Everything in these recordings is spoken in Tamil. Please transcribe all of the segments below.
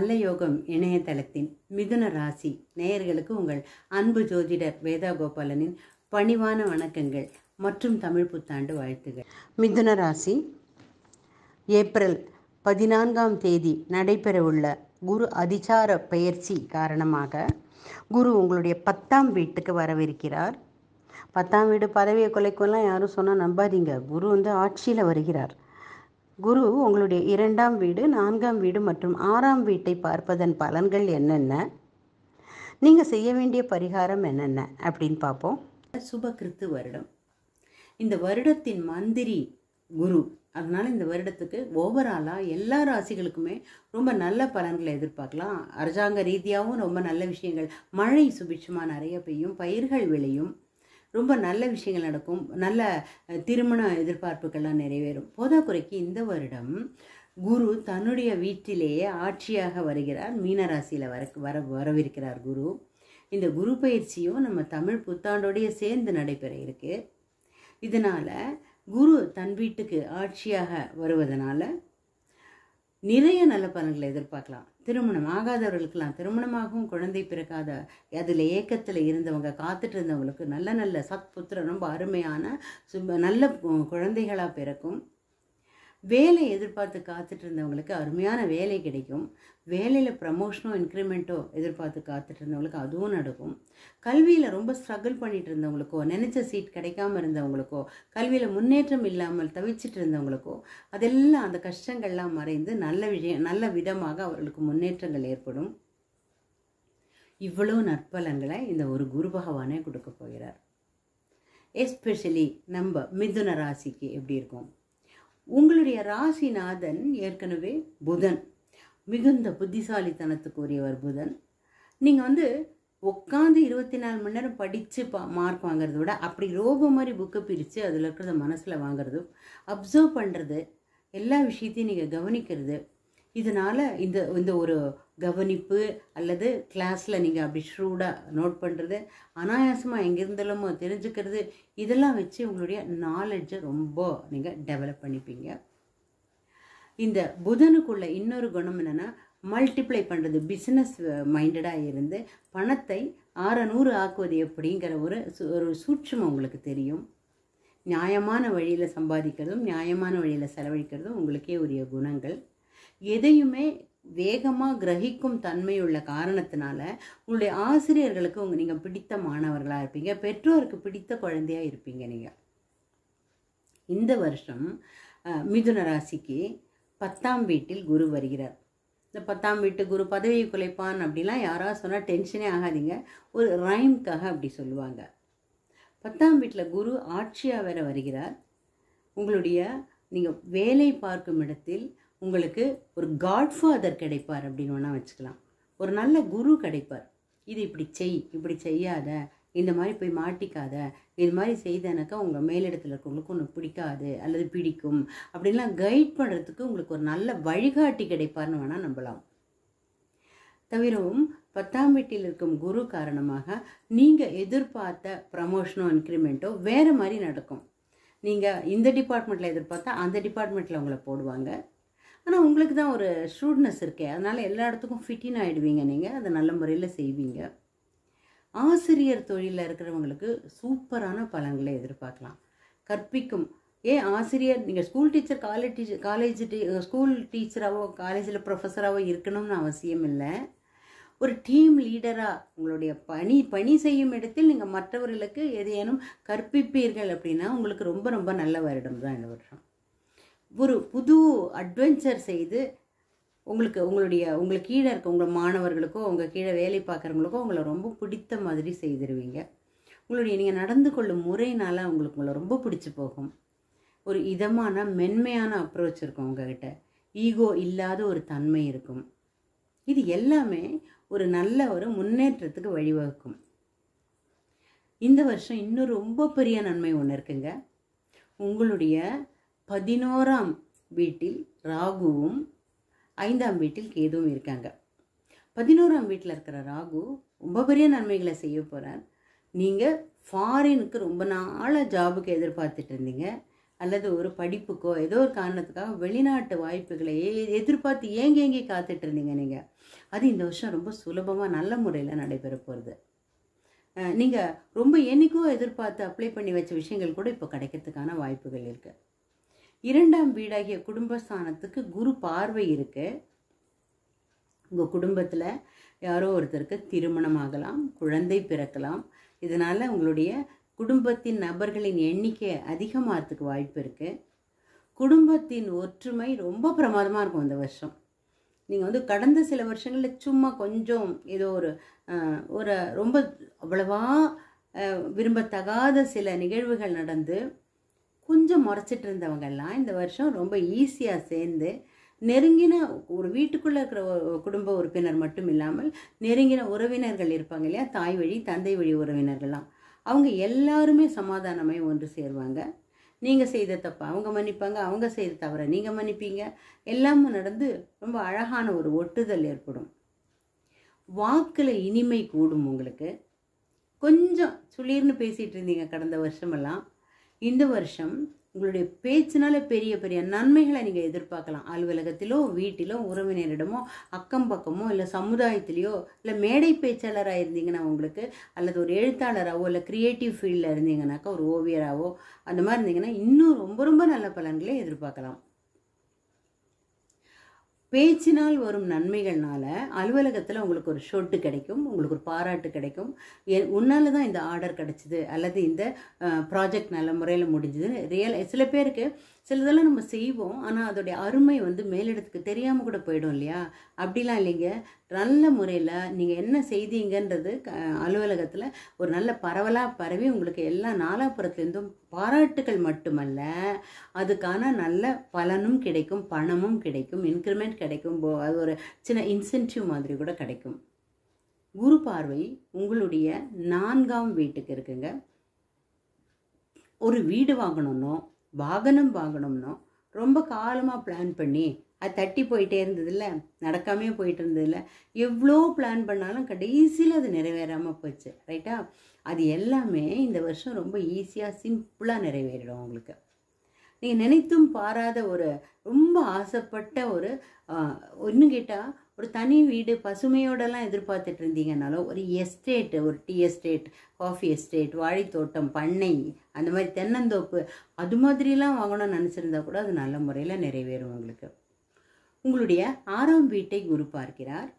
நல்ல யோகம் இணையதளத்தின் மிதுன ராசி நேயர்களுக்கு உங்கள் அன்பு ஜோதிடர் வேதா கோபாலனின் பணிவான வணக்கங்கள் மற்றும் தமிழ் புத்தாண்டு வாழ்த்துகள் மிதுன ராசி ஏப்ரல் பதினான்காம் தேதி நடைபெறவுள்ள குரு அதிசார பெயர்ச்சி காரணமாக குரு உங்களுடைய பத்தாம் வீட்டுக்கு வரவிருக்கிறார் பத்தாம் வீடு பதவியை குலைக்கும்லாம் யாரும் சொன்னால் நம்பாதீங்க குரு வந்து ஆட்சியில் வருகிறார் குரு உங்களுடைய இரண்டாம் வீடு நான்காம் வீடு மற்றும் ஆறாம் வீட்டை பார்ப்பதன் பலன்கள் என்னென்ன நீங்கள் செய்ய வேண்டிய பரிகாரம் என்னென்ன அப்படின்னு பார்ப்போம் சுபகிருத்து வருடம் இந்த வருடத்தின் மந்திரி குரு அதனால இந்த வருடத்துக்கு ஓவராலாக எல்லா ராசிகளுக்குமே ரொம்ப நல்ல பலன்களை எதிர்பார்க்கலாம் அரசாங்க ரீதியாகவும் ரொம்ப நல்ல விஷயங்கள் மழை சுபிட்சமாக நிறைய பெய்யும் பயிர்கள் விளையும் ரொம்ப நல்ல விஷயங்கள் நடக்கும் நல்ல அஹ், திருமண எதிர்பார்ப்புகள்லாம் நிறைவேறும் போதாக்குறைக்கு இந்த வருடம் குரு தன்னுடைய வீட்டிலேயே ஆட்சியாக வருகிறார் மீனராசியில் வர வர வரவிருக்கிறார் குரு இந்த குரு பயிற்சியும் நம்ம தமிழ் புத்தாண்டோடைய சேர்ந்து நடைபெற இருக்கு இதனால குரு தன் வீட்டுக்கு ஆட்சியாக வருவதனால நிறைய நல்ல பலன்களை எதிர்பார்க்கலாம் திருமணம் ஆகாதவர்களுக்கெல்லாம் திருமணமாகவும் குழந்தை பிறக்காத அதில் ஏக்கத்தில் இருந்தவங்க காத்துட்டு இருந்தவங்களுக்கு நல்ல நல்ல சத்புத்திரம் ரொம்ப அருமையான சுப நல்ல கு- குழந்தைகளா பிறக்கும் வேலை எதிர்பார்த்து காத்துட்டு இருந்தவங்களுக்கு அருமையான வேலை கிடைக்கும் வேலையில் ப்ரமோஷனோ இன்க்ரிமெண்ட்டோ எதிர்பார்த்து காத்துட்டு இருந்தவங்களுக்கு அதுவும் நடக்கும் கல்வியில் ரொம்ப ஸ்ட்ரகிள் பண்ணிட்டு இருந்தவங்களுக்கோ நினச்ச சீட் கிடைக்காம இருந்தவங்களுக்கோ கல்வியில் முன்னேற்றம் இல்லாமல் தவிச்சிட்டு இருந்தவங்களுக்கோ அதெல்லாம் அந்த கஷ்டங்கள்லாம் மறைந்து நல்ல விஷயம் நல்ல விதமாக அவர்களுக்கு முன்னேற்றங்கள் ஏற்படும் இவ்வளவு நற்பலன்களை இந்த ஒரு குரு பகவானே கொடுக்க போகிறார் எஸ்பெஷலி நம்ம மிதுன ராசிக்கு எப்படி இருக்கும் உங்களுடைய ராசிநாதன் ஏற்கனவே புதன் மிகுந்த புத்திசாலித்தனத்துக்கு உரியவர் புதன் நீங்கள் வந்து உட்காந்து இருபத்தி நாலு மணி நேரம் படித்து பா மார்க் வாங்குறத விட அப்படி ரோபோ மாதிரி புக்கை பிரித்து அதில் இருக்கிறத மனசில் வாங்குறது அப்சர்வ் பண்ணுறது எல்லா விஷயத்தையும் நீங்கள் கவனிக்கிறது இதனால் இந்த இந்த ஒரு கவனிப்பு அல்லது கிளாஸில் நீங்கள் அப்படி ஷ்ரூடாக நோட் பண்ணுறது அனாயாசமாக எங்கிருந்தாலும் தெரிஞ்சுக்கிறது இதெல்லாம் வச்சு உங்களுடைய நாலெட்ஜை ரொம்ப நீங்கள் டெவலப் பண்ணிப்பீங்க இந்த புதனுக்குள்ள இன்னொரு குணம் என்னென்னா மல்டிப்ளை பண்ணுறது பிஸ்னஸ் மைண்டடாக இருந்து பணத்தை ஆறநூறு ஆக்குவது எப்படிங்கிற ஒரு சு- ஒரு சூட்சமம் உங்களுக்கு தெரியும் நியாயமான வழியில் சம்பாதிக்கிறதும் நியாயமான வழியில் செலவழிக்கிறதும் உங்களுக்கே உரிய குணங்கள் எதையுமே வேகமாக கிரகிக்கும் தன்மையுள்ள காரணத்தினால உங்களுடைய ஆசிரியர்களுக்கு உங்க நீங்கள் பிடித்த மாணவர்களாக இருப்பீங்க பெற்றோருக்கு பிடித்த குழந்தையாக இருப்பீங்க நீங்கள் இந்த வருஷம் அஹ், மிதுன ராசிக்கு பத்தாம் வீட்டில் குரு வருகிறார் இந்த பத்தாம் வீட்டு குரு பதவியை குலைப்பான் அப்படிலாம் யாராவது சொன்னால் டென்ஷனே ஆகாதீங்க ஒரு ரைம்க்காக அப்படி சொல்லுவாங்க பத்தாம் வீட்டில் குரு ஆட்சியாக வேற வருகிறார் உங்களுடைய நீங்கள் வேலை பார்க்கும் இடத்தில் உங்களுக்கு ஒரு காட்ஃபாதர் கிடைப்பார் அப்படின்னு வேணால் வச்சுக்கலாம் ஒரு நல்ல குரு கிடைப்பார் இது இப்படி செய் இப்படி செய்யாத இந்த மாதிரி போய் மாட்டிக்காத இது மாதிரி செய்தனாக்கா உங்கள் மேலிடத்தில் இருக்கவங்களுக்கு ஒன்று பிடிக்காது அல்லது பிடிக்கும் அப்படின்லாம் கைட் பண்ணுறதுக்கு உங்களுக்கு ஒரு நல்ல வழிகாட்டி கிடைப்பார்னு வேணால் நம்பலாம் தவிரவும் பத்தாம் வீட்டில் இருக்கும் குரு காரணமாக நீங்கள் எதிர்பார்த்த ப்ரமோஷனோ இன்க்ரிமெண்ட்டோ வேறு மாதிரி நடக்கும் நீங்கள் இந்த டிபார்ட்மெண்ட்டில் எதிர்பார்த்தா அந்த டிபார்ட்மெண்ட்டில் உங்களை போடுவாங்க ஆனால் உங்களுக்கு தான் ஒரு ஷூட்னஸ் இருக்கே அதனால் எல்லா இடத்துக்கும் ஃபிட்டின் ஆகிடுவீங்க நீங்கள் அதை நல்ல முறையில் செய்வீங்க ஆசிரியர் தொழிலில் இருக்கிறவங்களுக்கு சூப்பரான பலன்களை எதிர்பார்க்கலாம் கற்பிக்கும் ஏன் ஆசிரியர் நீங்கள் school teacher college teacher college டீ ஸ்கூல் டீச்சராகவோ காலேஜில் ப்ரொஃபஸராகவோ இருக்கணும்னு அவசியம் இல்லை ஒரு டீம் லீடராக உங்களுடைய பணி பணி செய்யும் இடத்தில் நீங்கள் மற்றவர்களுக்கு எதையேனும் கற்பிப்பீர்கள் அப்படின்னா உங்களுக்கு ரொம்ப ரொம்ப நல்ல வருடம் தான் இந்த வருஷம் ஒரு புது அட்வென்ச்சர் செய்து உங்களுக்கு உங்களுடைய உங்களுக்கு கீழே இருக்க உங்கள் மாணவர்களுக்கோ உங்கள் கீழே வேலை பார்க்குறவங்களுக்கோ உங்களை ரொம்ப பிடித்த மாதிரி செய்திருவீங்க உங்களுடைய நீங்கள் நடந்து கொள்ளும் முறையினால உங்களுக்கு உங்களை ரொம்ப பிடிச்சி போகும் ஒரு இதமான மென்மையான அப்ரோச் இருக்கும் உங்ககிட்ட ஈகோ இல்லாத ஒரு தன்மை இருக்கும் இது எல்லாமே ஒரு நல்ல ஒரு முன்னேற்றத்துக்கு வழிவகுக்கும் இந்த வருஷம் இன்னும் ரொம்ப பெரிய நன்மை ஒன்று இருக்குங்க உங்களுடைய பதினோராம் வீட்டில் ராகுவும் ஐந்தாம் வீட்டில் கேதுவும் இருக்காங்க பதினோராம் வீட்டில் இருக்கிற ராகு ரொம்ப பெரிய நன்மைகளை செய்ய போகிறார் நீங்கள் ஃபாரினுக்கு ரொம்ப நாளாக ஜாபுக்கு எதிர்பார்த்துட்டு இருந்தீங்க அல்லது ஒரு படிப்புக்கோ ஏதோ ஒரு காரணத்துக்காக வெளிநாட்டு வாய்ப்புகளை எ- எதிர்பார்த்து ஏங்கி ஏங்கி காத்துட்டு இருந்தீங்க நீங்கள் அது இந்த வருஷம் ரொம்ப சுலபமாக நல்ல முறையில் நடைபெற போகிறது நீங்கள் ரொம்ப என்னைக்கோ எதிர்பார்த்து அப்ளை பண்ணி வச்ச விஷயங்கள் கூட இப்போ கிடைக்கிறதுக்கான வாய்ப்புகள் இருக்குது இரண்டாம் வீடாகிய குடும்பஸ்தானத்துக்கு குரு பார்வை இருக்கு உங்கள் குடும்பத்தில் யாரோ ஒருத்தருக்கு திருமணம் ஆகலாம் குழந்தை பிறக்கலாம் இதனால் உங்களுடைய குடும்பத்தின் நபர்களின் எண்ணிக்கை அதிகமாகிறதுக்கு வாய்ப்பு இருக்குது குடும்பத்தின் ஒற்றுமை ரொம்ப பிரமாதமாக இருக்கும் இந்த வருஷம் நீங்கள் வந்து கடந்த சில வருஷங்களில் சும்மா கொஞ்சம் ஏதோ ஒரு அஹ், ஒரு ரொம்ப அவ்வளவா அஹ், விரும்பத்தகாத சில நிகழ்வுகள் நடந்து கொஞ்சம் முறைச்சிட்டு இருந்தவங்கெல்லாம் இந்த வருஷம் ரொம்ப ஈஸியாக சேர்ந்து நெருங்கின ஒரு வீட்டுக்குள்ளே இருக்கிற ஒரு குடும்ப உறுப்பினர் மட்டும் இல்லாமல் நெருங்கின உறவினர்கள் இருப்பாங்க இல்லையா தாய் வழி தந்தை வழி உறவினர்கள்லாம் அவங்க எல்லாருமே சமாதானமாய் ஒன்று சேருவாங்க நீங்கள் செய்த தப்பை அவங்க மன்னிப்பாங்க அவங்க செய்த தவறை நீங்கள் மன்னிப்பீங்க எல்லாமும் நடந்து ரொம்ப அழகான ஒரு ஒட்டுதல் ஏற்படும் வாக்கில் இனிமை கூடும் உங்களுக்கு கொஞ்சம் சுளீர்னு பேசிகிட்டு இருந்தீங்க கடந்த வருஷமெல்லாம் இந்த வருஷம் உங்களுடைய பேச்சினால பெரிய பெரிய நன்மைகளை நீங்கள் எதிர்பார்க்கலாம் அலுவலகத்திலோ வீட்டிலோ உறவினரிடமோ அக்கம் பக்கமோ இல்லை சமுதாயத்திலேயோ இல்லை மேடை பேச்சாளராக இருந்தீங்கன்னா உங்களுக்கு அல்லது ஒரு எழுத்தாளராகவோ இல்லை க்ரியேட்டிவ் ஃபீல்டில் இருந்தீங்கன்னாக்கா ஒரு ஓவியராகவோ அந்த மாதிரி இருந்தீங்கன்னா இன்னும் ரொம்ப ரொம்ப நல்ல பலன்களை எதிர்பார்க்கலாம் பேச்சினால் வரும் நன்மைகள்னால அலுவலகத்தில் உங்களுக்கு ஒரு ஷொட்டு கிடைக்கும் உங்களுக்கு ஒரு பாராட்டு கிடைக்கும் எ- உன்னால தான் இந்த ஆர்டர் கிடைச்சிது அல்லது இந்த ப்ராஜெக்ட் நல்ல முறையில் முடிஞ்சுது ரியல் சில பேருக்கு சிலதெல்லாம் நம்ம செய்வோம் ஆனால் அதோடைய அருமை வந்து மேலிடத்துக்கு தெரியாமல் கூட போயிடும் இல்லையா அப்படிலாம் இல்லைங்க நல்ல முறையில் நீங்கள் என்ன செய்தீங்கன்றது க அலுவலகத்தில் ஒரு நல்ல பரவலாக பரவி உங்களுக்கு எல்லா நாலாபுறத்துலேருந்தும் பாராட்டுகள் மட்டுமல்ல அதுக்கான நல்ல பலனும் கிடைக்கும் பணமும் கிடைக்கும் இன்க்ரிமெண்ட் கிடைக்கும் போ- அது ஒரு சின்ன இன்சென்டிவ் மாதிரி கூட கிடைக்கும் குரு பார்வை உங்களுடைய நான்காம் வீட்டுக்கு இருக்குங்க ஒரு வீடு வாங்கணும்னோ வாகனம் வாங்கணும்னோ ரொம்ப காலமாக பிளான் பண்ணி அது தட்டி போயிட்டே இருந்ததில்ல நடக்காமே போயிட்டு இருந்ததில்ல எவ்வளோ பிளான் பண்ணாலும் கடைசியில் அது நிறைவேறாமல் போச்சு ரைட்டா அது எல்லாமே இந்த வருஷம் ரொம்ப ஈஸியாக சிம்பிளாக நிறைவேறிடும் உங்களுக்கு நீங்கள் நினைத்தும் பாராத ஒரு ரொம்ப ஆசைப்பட்ட ஒரு இன்னும் கேட்டால் ஒரு தனி வீடு பசுமையோடலாம் எதிர்பார்த்துட்டு இருந்தீங்கனாலும் ஒரு எஸ்டேட் ஒரு டீ எஸ்டேட் காஃபி எஸ்டேட் வாழைத்தோட்டம் பண்ணை அந்த மாதிரி தென்னந்தோப்பு அது மாதிரிலாம் வாங்கணும்னு நினச்சிருந்தா கூட அது நல்ல முறையில் நிறைவேறும் உங்களுக்கு உங்களுடைய ஆறாம் வீட்டை குரு பார்க்கிறார்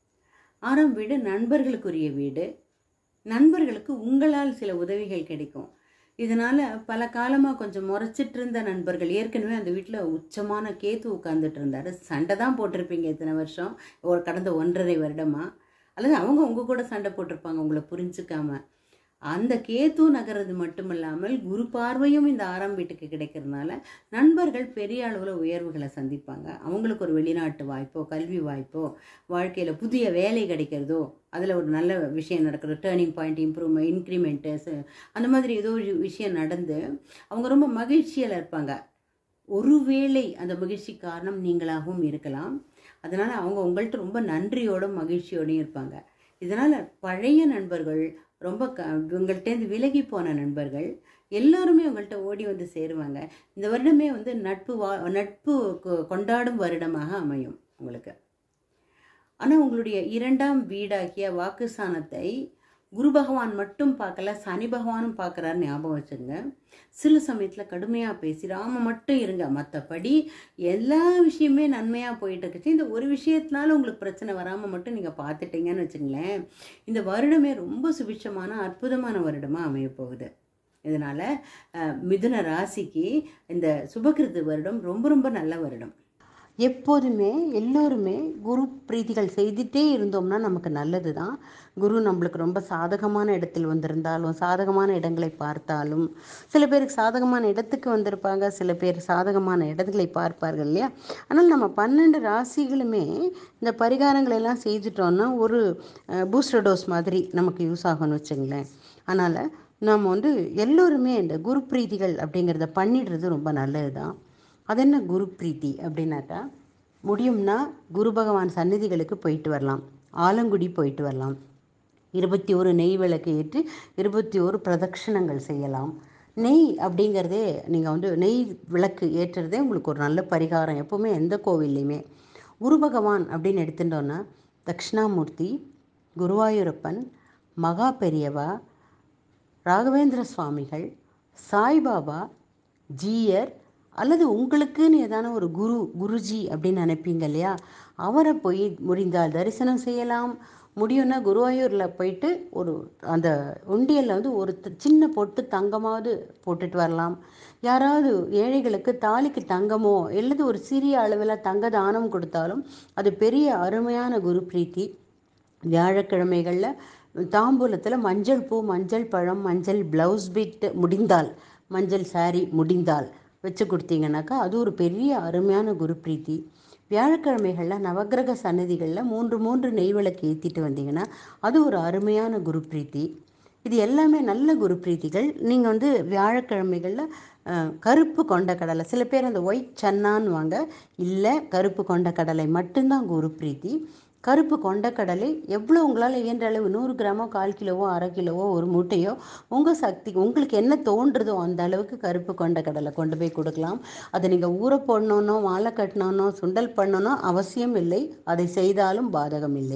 ஆறாம் வீடு நண்பர்களுக்குரிய வீடு நண்பர்களுக்கு உங்களால் சில உதவிகள் கிடைக்கும் இதனால் பல காலமாக கொஞ்சம் முறைச்சிட்டு இருந்த நண்பர்கள் ஏற்கனவே அந்த வீட்டில் உச்சமான கேத்து உட்காந்துட்டு இருந்தார் சண்டை தான் போட்டிருப்பீங்க இத்தனை வருஷம் ஒரு கடந்த ஒன்றரை வருடமா அல்லது அவங்க உங்கள் கூட சண்டை போட்டிருப்பாங்க உங்களை புரிஞ்சுக்காம அந்த கேத்து நகர்றது மட்டுமில்லாமல் குரு பார்வையும் இந்த ஆறாம் வீட்டுக்கு கிடைக்கிறதுனால நண்பர்கள் பெரிய அளவில் உயர்வுகளை சந்திப்பாங்க அவங்களுக்கு ஒரு வெளிநாட்டு வாய்ப்போ கல்வி வாய்ப்போ வாழ்க்கையில் புதிய வேலை கிடைக்கிறதோ அதில் ஒரு நல்ல விஷயம் நடக்கிறது டேர்னிங் பாயிண்ட் இம்ப்ரூவ்மெண்ட் இன்க்ரிமெண்ட்டு அந்த மாதிரி ஏதோ ஒரு விஷயம் நடந்து அவங்க ரொம்ப மகிழ்ச்சியில் இருப்பாங்க ஒருவேளை அந்த மகிழ்ச்சி காரணம் நீங்களாகவும் இருக்கலாம் அதனால் அவங்க உங்கள்கிட்ட ரொம்ப நன்றியோடும் மகிழ்ச்சியோடையும் இருப்பாங்க இதனால் பழைய நண்பர்கள் ரொம்ப க உங்கள்கிட்டேருந்து விலகி போன நண்பர்கள் எல்லாருமே உங்கள்கிட்ட ஓடி வந்து சேருவாங்க இந்த வருடமே வந்து நட்பு வா நட்பு கொ- கொண்டாடும் வருடமாக அமையும் உங்களுக்கு ஆனால் உங்களுடைய இரண்டாம் வீடாகிய வாக்குஸ்தானத்தை குரு பகவான் மட்டும் பார்க்கல சனி பகவானும் பார்க்குறாரு ஞாபகம் வச்சுங்க சில சமயத்தில் கடுமையாக பேசி ராம மட்டும் இருங்க மற்றபடி எல்லா விஷயமே நன்மையாக போயிட்டு இருக்குச்சு இந்த ஒரு விஷயத்தினால உங்களுக்கு பிரச்சனை வராமல் மட்டும் நீங்கள் பார்த்துட்டீங்கன்னு வச்சுங்களேன் இந்த வருடமே ரொம்ப சுபிட்சமான அற்புதமான வருடமாக அமைய போகுது இதனால் மிதுன ராசிக்கு இந்த சுபகிருது வருடம் ரொம்ப ரொம்ப நல்ல வருடம் எப்போதுமே எல்லோருமே குரு பிரீதிகள் செய்துட்டே இருந்தோம்னா நமக்கு நல்லது தான் குரு நம்மளுக்கு ரொம்ப சாதகமான இடத்தில் வந்திருந்தாலும் சாதகமான இடங்களை பார்த்தாலும் சில பேருக்கு சாதகமான இடத்துக்கு வந்திருப்பாங்க சில பேர் சாதகமான இடங்களை பார்ப்பார்கள் இல்லையா ஆனால் நம்ம பன்னெண்டு ராசிகளுமே இந்த பரிகாரங்களை எல்லாம் செய்துட்டோம்னா ஒரு பூஸ்டர் டோஸ் மாதிரி நமக்கு யூஸ் ஆகும்னு வச்சுங்களேன் அதனால் நம்ம வந்து எல்லோருமே இந்த குரு பிரீதிகள் அப்படிங்கிறத பண்ணிடுறது ரொம்ப நல்லது தான் அது என்ன குரு பிரீத்தி அப்படின்னாக்கா முடியும்னா குரு பகவான் சந்நிதிகளுக்கு போயிட்டு வரலாம் ஆலங்குடி போயிட்டு வரலாம் இருபத்தி ஒரு நெய் விளக்கு ஏற்றி இருபத்தி ஒரு பிரதட்சணங்கள் செய்யலாம் நெய் அப்படிங்கிறதே நீங்கள் வந்து நெய் விளக்கு ஏற்றுறதே உங்களுக்கு ஒரு நல்ல பரிகாரம் எப்போவுமே எந்த கோவில்லையுமே குரு பகவான் அப்படின்னு எடுத்துட்டோன்னா தக்ஷணாமூர்த்தி குருவாயூரப்பன் மகா பெரியவா ராகவேந்திர சுவாமிகள் சாய்பாபா ஜீயர் அல்லது உங்களுக்குன்னு ஏதான ஒரு குரு குருஜி அப்படின்னு நினைப்பீங்க இல்லையா அவரை போய் முடிந்தால் தரிசனம் செய்யலாம் முடியும்னா குருவாயூரில் போயிட்டு ஒரு அந்த உண்டியலில் வந்து ஒரு த- சின்ன பொட்டு தங்கமாவது போட்டுட்டு வரலாம் யாராவது ஏழைகளுக்கு தாலிக்கு தங்கமோ அல்லது ஒரு சிறிய அளவில் தங்க தானம் கொடுத்தாலும் அது பெரிய அருமையான குரு பிரீத்தி வியாழக்கிழமைகளில் தாம்பூலத்தில் மஞ்சள் பூ மஞ்சள் பழம் மஞ்சள் ப்ளவுஸ் பிட் முடிந்தால் மஞ்சள் saree முடிந்தால் வச்சு கொடுத்தீங்கன்னாக்கா அது ஒரு பெரிய அருமையான குரு பிரீத்தி வியாழக்கிழமைகளில் நவக்கிரக சன்னதிகளில் மூன்று மூன்று நெய் விளக்கு ஏற்றிட்டு வந்தீங்கன்னா அது ஒரு அருமையான குரு பிரீத்தி இது எல்லாமே நல்ல குரு பிரீத்திகள் நீங்கள் வந்து வியாழக்கிழமைகளில் அஹ், கருப்பு கொண்ட கடலை சில பேர் அந்த ஒயிட் சன்னான்னு வாங்க இல்லை கருப்பு கொண்ட கடலை மட்டும்தான் குரு பிரீத்தி கருப்பு கொண்டக்கடலை எவ்வளோ உங்களால் இயன்ற அளவு நூறு கிராமோ கால் கிலோவோ அரை கிலோவோ ஒரு மூட்டையோ உங்கள் சக்தி உங்களுக்கு என்ன தோன்றுதோ அந்த அளவுக்கு கருப்பு கொண்டக்கடலை கொண்டு போய் கொடுக்கலாம் அதை நீங்கள் ஊற போடணுன்னோ மாலை கட்டணுன்னோ சுண்டல் பண்ணணும் அவசியம் இல்லை அதை செய்தாலும் பாதகம் இல்லை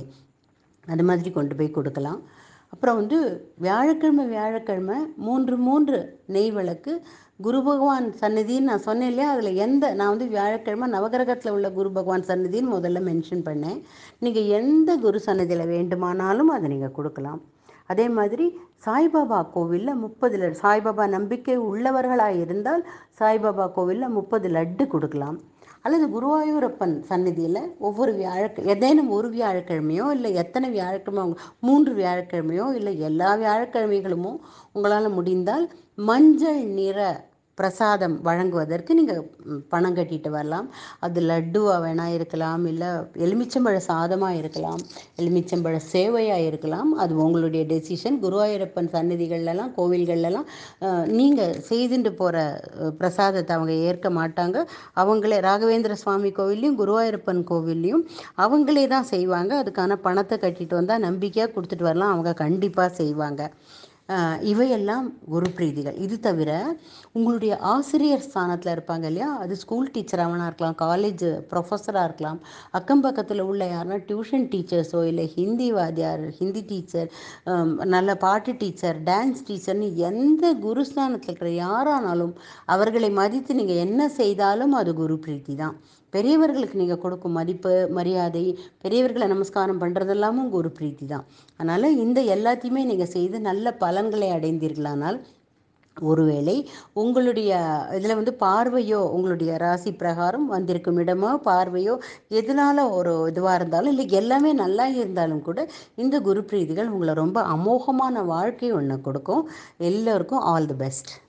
அது மாதிரி கொண்டு போய் கொடுக்கலாம் அப்புறம் வந்து வியாழக்கிழமை வியாழக்கிழமை மூன்று மூன்று நெய் விளக்கு குரு பகவான் சந்நிதின்னு நான் சொன்னேன் இல்லையா அதில் எந்த நான் வந்து வியாழக்கிழமை நவகிரகத்தில் உள்ள குரு பகவான் சந்நிதின்னு முதல்ல மென்ஷன் பண்ணேன் நீங்கள் எந்த குரு சன்னதியில் வேண்டுமானாலும் அதை நீங்கள் கொடுக்கலாம் அதே மாதிரி சாய்பாபா கோவிலில் முப்பது லட்டு சாய்பாபா நம்பிக்கை உள்ளவர்களாக இருந்தால் சாய்பாபா கோவிலில் முப்பது லட்டு கொடுக்கலாம் அல்லது குருவாயூரப்பன் சந்நிதியில் ஒவ்வொரு வியாழக்க ஏதேனும் ஒரு வியாழக்கிழமையோ இல்லை எத்தனை வியாழக்கிழமை உங்க- மூன்று வியாழக்கிழமையோ இல்லை எல்லா வியாழக்கிழமைகளுமோ உங்களால் முடிந்தால் மஞ்சள் நிற பிரசாதம் வழங்குவதற்கு நீங்கள் பணம் கட்டிட்டு வரலாம் அது லட்டுவாக வேணா இருக்கலாம் இல்லை எலுமிச்சம்பழ சாதமாக இருக்கலாம் எலுமிச்சம்பழ சேவையாக இருக்கலாம் அது உங்களுடைய டெசிஷன் குருவாயூரப்பன் சன்னதிகள்லாம் கோவில்கள்லாம் நீங்கள் செய்துட்டு போகிற பிரசாதத்தை அவங்க ஏற்க மாட்டாங்க அவங்களே ராகவேந்திர சுவாமி கோவில்லையும் குருவாயூரப்பன் கோவில்லையும் அவங்களே தான் செய்வாங்க அதுக்கான பணத்தை கட்டிட்டு வந்தால் நம்பிக்கையாக கொடுத்துட்டு வரலாம் அவங்க கண்டிப்பாக செய்வாங்க அஹ் இவையெல்லாம் குரு பிரீதிகள் இது தவிர உங்களுடைய ஆசிரியர் ஸ்தானத்தில் இருப்பாங்க இல்லையா அது ஸ்கூல் டீச்சராக இருக்கலாம் காலேஜ் ப்ரொஃபஸராக இருக்கலாம் அக்கம் பக்கத்தில் உள்ள யாருன்னா டியூஷன் டீச்சர்ஸோ இல்லை ஹிந்தி வாத்தியார் ஹிந்தி டீச்சர் நல்ல பாட்டு டீச்சர் டான்ஸ் டீச்சர்னு எந்த குருஸ்தானத்தில் இருக்கிற யாரானாலும் அவர்களை மதித்து நீங்கள் என்ன செய்தாலும் அது குரு பிரீத்தி தான் பெரியவர்களுக்கு நீங்கள் கொடுக்கும் மதிப்பு மரியாதை பெரியவர்களை நமஸ்காரம் பண்ணுறதெல்லாமும் குரு பிரீத்தி தான் அதனால் இந்த எல்லாத்தையுமே நீங்கள் செய்து நல்ல பலன்களை அடைந்தீர்களானால் ஒருவேளை உங்களுடைய இதில் வந்து பார்வையோ உங்களுடைய ராசி பிரகாரம் வந்திருக்கும் இடமோ பார்வையோ எதனால ஒரு இதுவாக இருந்தாலும் இல்லை எல்லாமே நல்லா இருந்தாலும் கூட இந்த குரு பிரீதிகள் உங்களை ரொம்ப அமோகமான வாழ்க்கை ஒன்று கொடுக்கும் எல்லோருக்கும் ஆல் தி பெஸ்ட்